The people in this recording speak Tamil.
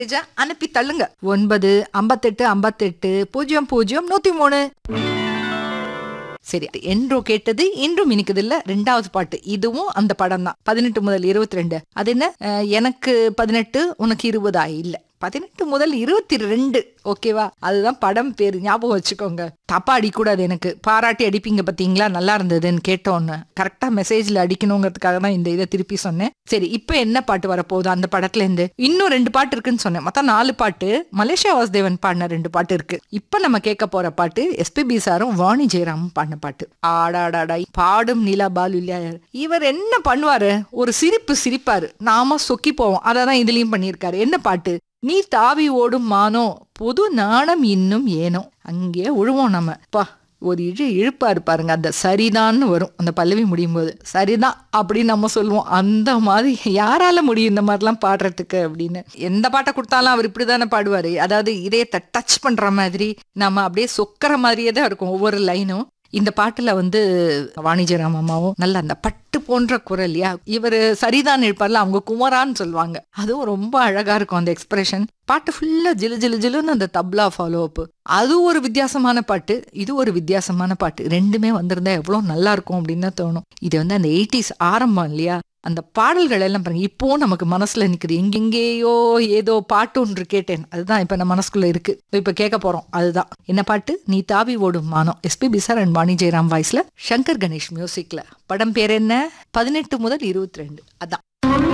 மெசேஜ அனுப்பி தள்ளுங்க ஒன்பது ஐம்பத்தெட்டு ஐம்பத்தெட்டு பூஜ்ஜியம் பூஜ்ஜியம் நூத்தி மூணு சரி என்றோ கேட்டது இன்றும் இனிக்குது இல்ல ரெண்டாவது பாட்டு இதுவும் அந்த படம் தான் பதினெட்டு முதல் இருபத்தி ரெண்டு அது என்ன அஹ், எனக்கு பதினெட்டு உனக்கு இருபதா இல்ல பதினெட்டு முதல் இருபத்தி ரெண்டு ஓகேவா அதுதான் படம் பேரு ஞாபகம் வச்சுக்கோங்க தப்பா அடிக்கூடாது எனக்கு பாராட்டி அடிப்பீங்க பாத்தீங்களா நல்லா இருந்ததுன்னு கேட்டோன்னு கரெக்டா மெசேஜ்ல அடிக்கணுங்கிறதுக்காக தான் இந்த இதை திருப்பி சொன்னேன் சரி இப்போ என்ன பாட்டு வரப்போகுது அந்த படத்துல இருந்து இன்னும் ரெண்டு பாட்டு இருக்குன்னு சொன்னேன் மொத்தம் நாலு பாட்டு மலேசியா வாசுதேவன் பாடின ரெண்டு பாட்டு இருக்கு இப்போ நம்ம கேட்க போற பாட்டு எஸ்பிபி சாரும் வாணி ஜெயராமும் பாடின பாட்டு ஆடாடாடா பாடும் நிலா பாலு இல்லையா இவர் என்ன பண்ணுவாரு ஒரு சிரிப்பு சிரிப்பாரு நாம சொக்கி போவோம் அதை தான் இதுலயும் பண்ணியிருக்காரு என்ன பாட்டு நீ தாவி ஓடும் மானோ பொது நாணம் இன்னும் ஏனோ அங்கே உழுவோம் நம்ம பா ஒரு இழு இழுப்பாரு பாருங்க அந்த சரிதான்னு வரும் அந்த பல்லவி முடியும் போது சரிதான் அப்படின்னு நம்ம சொல்லுவோம் அந்த மாதிரி யாரால முடியும் இந்த மாதிரிலாம் பாடுறதுக்கு அப்படின்னு எந்த பாட்டை கொடுத்தாலும் அவர் இப்படிதானே பாடுவாரு அதாவது இதயத்தை டச் பண்ற மாதிரி நம்ம அப்படியே சொக்கிற மாதிரியே தான் இருக்கும் ஒவ்வொரு லைனும் இந்த பாட்டுல வந்து வாணிஜராம் அம்மாவும் நல்ல அந்த பட்டு போன்ற குரல் யா இவர் சரிதான் இருப்பார்ல அவங்க குமரான்னு சொல்லுவாங்க அதுவும் ரொம்ப அழகா இருக்கும் அந்த எக்ஸ்பிரஷன் பாட்டு ஃபுல்லா ஜிலு ஜிலு ஜிலுன்னு அந்த தப்லா ஃபாலோ அப் அது ஒரு வித்தியாசமான பாட்டு இது ஒரு வித்தியாசமான பாட்டு ரெண்டுமே வந்திருந்தா எவ்வளவு நல்லா இருக்கும் அப்படின்னு தான் தோணும் இது வந்து அந்த எயிட்டிஸ் ஆரம்பம் இல்லையா அந்த பாடல்கள் எல்லாம் பாருங்க இப்போ நமக்கு மனசுல நிக்குது எங்கெங்கேயோ ஏதோ பாட்டு ஒன்று கேட்டேன் அதுதான் இப்ப நம்ம மனசுக்குள்ள இருக்கு இப்ப கேட்க போறோம் அதுதான் என்ன பாட்டு நீ தாவி ஓடும் மானம் S P sir and Vani Jayaram வாய்ஸ்ல சங்கர் கணேஷ் மியூசிக்ல படம் பேர் என்ன பதினெட்டு முதல் இருபத்தி ரெண்டு அதான்